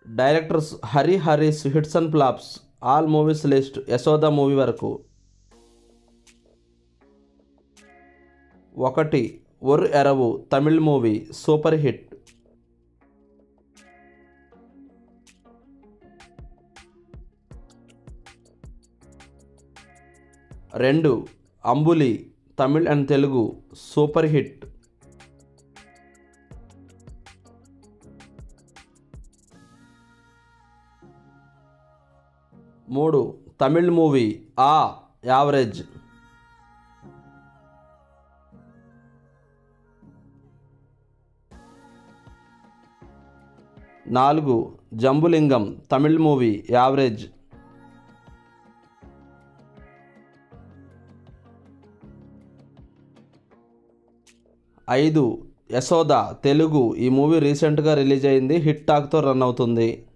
directors Hari Hari's hits and flops all movies list Yashoda movie వరకు ఒకటి ఒర్ ఎరవు తమిళ్ మూవీ సూపర్ హిట్ రెండు Ambuli Tamil and Telugu super hit మూడు తమిళ్ మూవీ ఆ యావరేజ్ నాలుగు జంబులింగం తమిళ్ మూవీ యావరేజ్ ఐదు యశోద తెలుగు ఈ మూవీ రీసెంట్గా రిలీజ్ అయింది హిట్ టాక్తో రన్ అవుతుంది